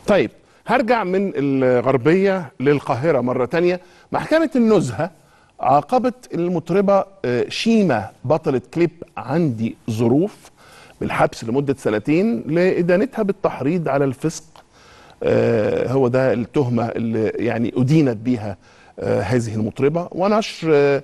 طيب هرجع من الغربية للقاهرة مرة تانية محكمة النزهة عاقبت المطربة آه، شيمة بطلة كليب عندي ظروف بالحبس لمدة سنتين لإدانتها بالتحريض على الفسق آه، هو ده التهمة اللي يعني أدينت بيها آه، هذه المطربة ونشر آه،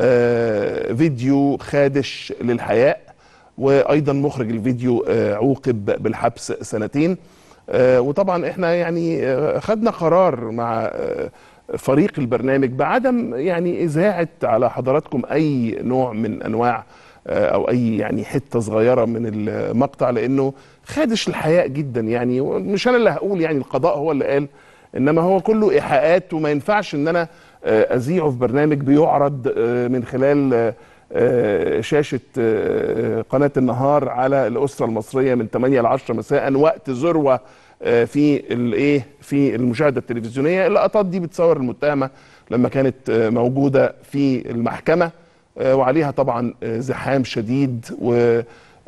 آه، فيديو خادش للحياء وايضا مخرج الفيديو آه، عوقب بالحبس سنتين آه، وطبعا احنا يعني آه، خدنا قرار مع آه، فريق البرنامج بعدم يعني اذاعه على حضراتكم اي نوع من انواع آه، او اي يعني حته صغيره من المقطع لانه خادش الحياء جدا يعني مش انا اللي هقول يعني القضاء هو اللي قال انما هو كله ايحاءات وما ينفعش ان انا آه، اذيعه في برنامج بيعرض آه، من خلال آه، آه، شاشه آه، قناه النهار على الاسره المصريه من 8 ل 10 مساء وقت ذروه آه، في الايه في المشاهده التلفزيونيه اللقطات دي بتصور المتهمه لما كانت آه، موجوده في المحكمه آه، وعليها طبعا آه، زحام شديد و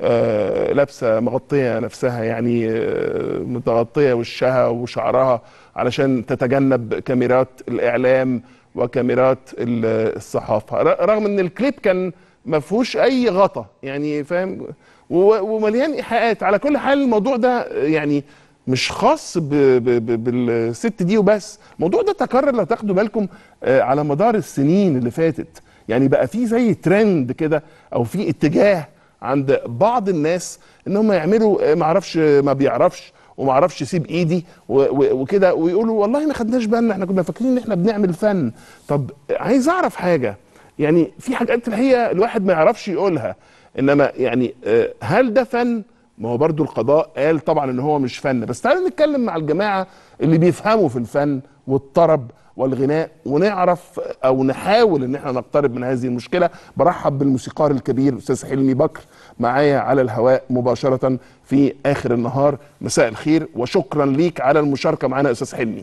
آه، لابسه مغطيه نفسها يعني آه، متغطيه وشها وشعرها علشان تتجنب كاميرات الاعلام وكاميرات ال- الصحافه ر- رغم ان الكليب كان ما فيهوش اي غطا يعني فاهم و- ومليان ايحاءات على كل حال الموضوع ده يعني مش خاص ب- ب- ب- بالست دي وبس الموضوع ده تكرر لو تاخدوا بالكم آه، على مدار السنين اللي فاتت يعني بقى في زي ترند كده او في اتجاه عند بعض الناس ان هم يعملوا آه، معرفش آه، ما بيعرفش ومعرفش سيب ايدي و- و- وكده ويقولوا والله ما خدناش بالنا احنا كنا فاكرين ان احنا بنعمل فن طب عايز اعرف حاجه يعني في حاجات الحقيقه الواحد ما يعرفش يقولها انما يعني آه، هل ده فن ما هو برضو القضاء قال طبعا ان هو مش فن بس تعالوا نتكلم مع الجماعه اللي بيفهموا في الفن والطرب والغناء ونعرف او نحاول ان احنا نقترب من هذه المشكله برحب بالموسيقار الكبير استاذ حلمي بكر معايا على الهواء مباشره في اخر النهار مساء الخير وشكرا ليك على المشاركه معنا استاذ حلمي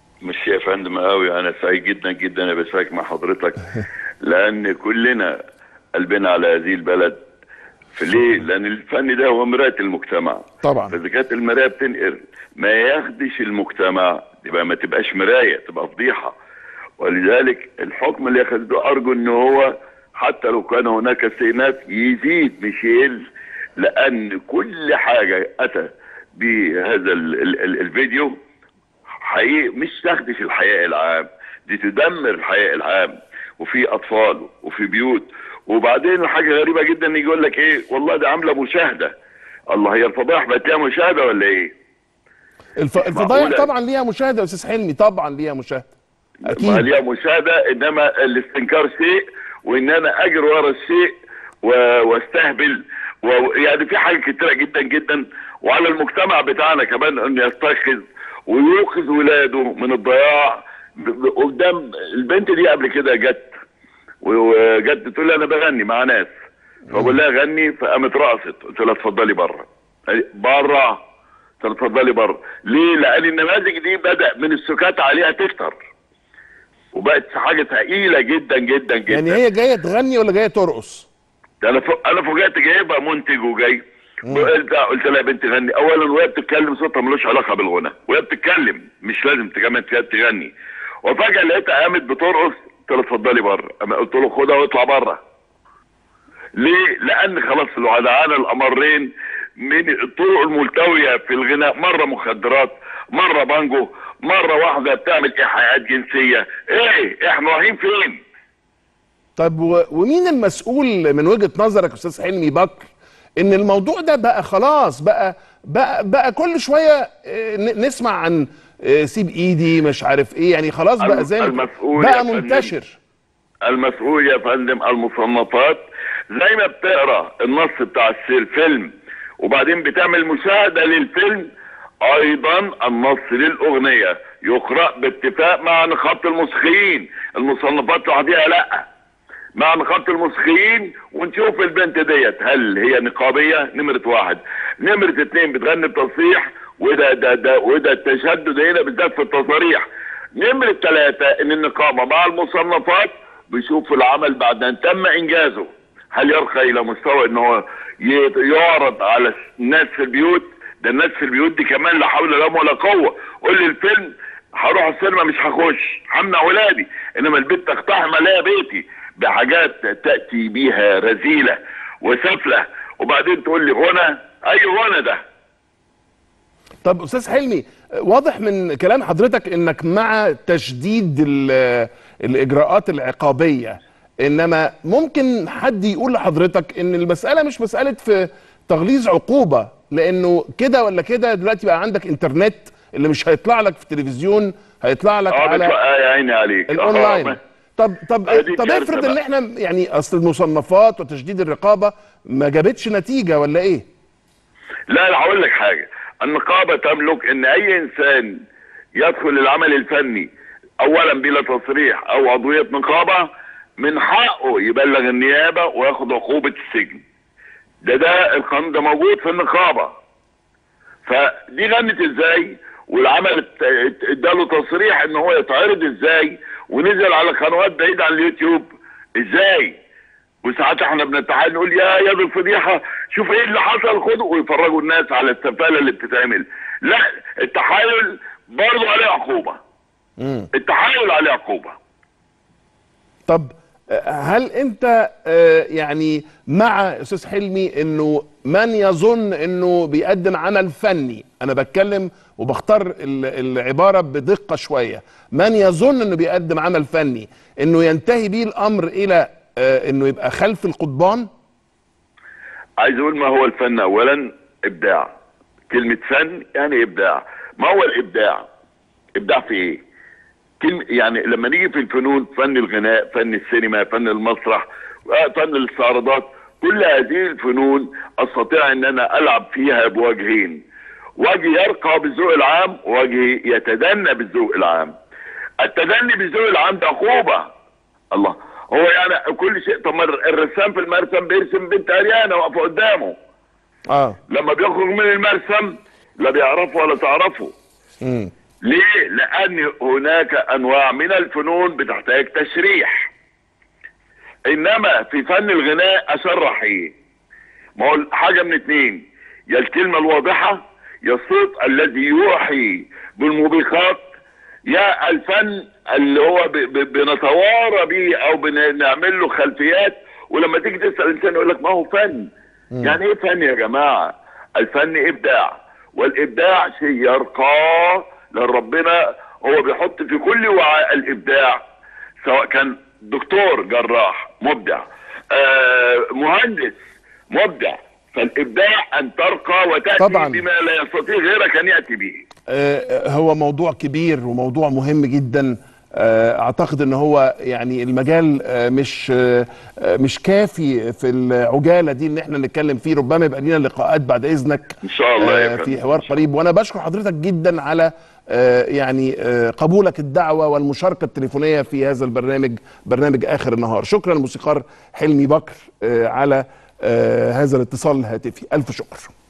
مش يا فندم قوي انا سعيد جدا جدا انا بشارك مع حضرتك لان كلنا قلبنا على هذه البلد في ليه؟ لان الفن ده هو مرايه المجتمع طبعا فاذا كانت المرايه بتنقر ما ياخدش المجتمع يبقى ما تبقاش مرايه تبقى فضيحه ولذلك الحكم اللي اخذته ارجو ان هو حتى لو كان هناك استئناف يزيد مش يقل لان كل حاجه اتى بهذا ال ال ال الفيديو حقيقي مش تخدش الحياء العام دي تدمر الحياء العام وفي اطفال وفي بيوت وبعدين حاجه غريبه جدا يجي يقول لك ايه والله ده عامله مشاهده الله هي الفضائح بقت ليها مشاهده ولا ايه؟ الف... الفضايح معقولة؟ طبعا ليها مشاهده يا استاذ حلمي طبعا ليها مشاهده ما اكيد ليها مشاهده انما الاستنكار شيء وان انا اجري ورا الشيء و- واستهبل و- يعني في حاجات كتيره جدا جدا وعلى المجتمع بتاعنا كمان انه يستيقظ ويوقظ ولاده من الضياع ب- ب- قدام البنت دي قبل كده جت و- وجت تقول لي انا بغني مع ناس فبقول لها غني فقامت رقصت قلت لها اتفضلي بره بره قلت لها اتفضلي بره ليه؟ لان النماذج دي بدا من السكات عليها تكتر وبقت حاجه ثقيله جدا جدا جدا يعني هي جايه تغني ولا جايه ترقص ده انا ف... انا فوجئت جايبها منتج وجاي قلت قلت لها يا بنتي غني اولا وهي بتتكلم صوتها ملوش علاقه بالغنى وهي بتتكلم مش لازم كمان تغني وفجاه لقيتها قامت بترقص قلت لها اتفضلي بره أما قلت له خدها واطلع بره ليه؟ لان خلاص الوضعان الامرين من الطرق الملتويه في الغناء مره مخدرات مره بانجو مره واحده بتعمل ايحاءات جنسيه ايه احنا رايحين فين؟ طب و... ومين المسؤول من وجهه نظرك يا استاذ حلمي بكر ان الموضوع ده بقى خلاص بقى بقى بقى كل شويه آه، ن- نسمع عن آه، سيب ايدي مش عارف ايه يعني خلاص بقى الم- زي ما المسؤول يا بقى فندم. منتشر المسؤول يا فندم المصنفات زي ما بتقرا النص بتاع الس- الفيلم وبعدين بتعمل مشاهده للفيلم ايضا النص للاغنيه يقرا باتفاق مع نقابه الموسيقيين المصنفات لوحدها لا مع نقابه الموسيقيين ونشوف البنت ديت هل هي نقابيه نمره واحد نمره اتنين بتغني بتصريح وده ده ده وده التشدد هنا بالذات في التصاريح نمره ثلاثه ان النقابه مع المصنفات بيشوف العمل بعد ان تم انجازه هل يرقى الى مستوى ان هو ي- يعرض على الناس في البيوت ده الناس في البيوت دي كمان لا حول لهم ولا قوه قول لي الفيلم هروح السينما مش هخش همنع ولادي انما البيت تقتحم الاقي بيتي بحاجات تاتي بيها رذيله وسفله وبعدين تقول لي غنى اي غنى ده طب استاذ حلمي واضح من كلام حضرتك انك مع تشديد ال- الاجراءات العقابيه انما ممكن حد يقول لحضرتك ان المساله مش مساله في تغليظ عقوبه لانه كده ولا كده دلوقتي بقى عندك انترنت اللي مش هيطلع لك في التلفزيون هيطلع لك اه على بتبقى آه يا عيني عليك الاونلاين آه، طب طب هي دي طب كارثة افرض بقى. ان احنا يعني اصل المصنفات وتشديد الرقابه ما جابتش نتيجه ولا ايه؟ لا لا هقول لك حاجه النقابه تملك ان اي انسان يدخل العمل الفني اولا بلا تصريح او عضويه نقابه من حقه يبلغ النيابه وياخد عقوبه السجن ده ده القانون ده موجود في النقابه فدي غنت ازاي والعمل ات- ات- اداله تصريح ان هو يتعرض ازاي ونزل على قنوات بعيده عن اليوتيوب ازاي وساعات احنا بنتعال نقول يا يا دي الفضيحه شوف ايه اللي حصل خدوا ويفرجوا الناس على السفاله اللي بتتعمل لا التحايل برضه عليه عقوبه مم. التحايل عليه عقوبه طب آه، هل انت آه، يعني مع استاذ حلمي انه من يظن انه بيقدم عمل فني انا بتكلم وبختار ال- العباره بدقه شويه من يظن انه بيقدم عمل فني انه ينتهي بيه الامر الى آه، انه يبقى خلف القضبان عايز اقول ما هو الفن اولا ابداع كلمه فن يعني ابداع ما هو الابداع ابداع في ايه كلمة يعني لما نيجي في الفنون فن الغناء فن السينما فن المسرح آه، فن الاستعراضات كل هذه الفنون استطيع ان انا العب فيها بوجهين وجه يرقى بالذوق العام ووجه يتدنى بالذوق العام التدني بالذوق العام ده عقوبه الله هو يعني كل شيء طب ما الرسام في المرسم بيرسم بنت عريانه واقفه قدامه اه لما بيخرج من المرسم لا بيعرفه ولا تعرفه مم. ليه؟ لأن هناك أنواع من الفنون بتحتاج تشريح. إنما في فن الغناء أشرح إيه؟ ما هو حاجة من اتنين يا الكلمة الواضحة يا الصوت الذي يوحي بالموبقات يا الفن اللي هو ب- ب- بنتوارى به أو بنعمل له خلفيات ولما تيجي تسأل إنسان يقول لك ما هو فن. يعني إيه فن يا جماعة؟ الفن إبداع والإبداع شيء يرقى لأن ربنا هو بيحط في كل وعاء الإبداع سواء كان دكتور جراح مبدع آه مهندس مبدع فالإبداع أن ترقى وتأتي طبعاً. بما لا يستطيع غيرك أن يأتي به آه، هو موضوع كبير وموضوع مهم جدا آه، اعتقد ان هو يعني المجال آه، مش آه، آه، مش كافي في العجاله دي ان احنا نتكلم فيه ربما يبقى لنا لقاءات بعد اذنك إن شاء الله يا آه، فندم. في حوار قريب وانا بشكر حضرتك جدا على آه، يعني آه، قبولك الدعوه والمشاركه التليفونيه في هذا البرنامج برنامج اخر النهار شكرا الموسيقار حلمي بكر آه، على آه، هذا الاتصال الهاتفي الف شكر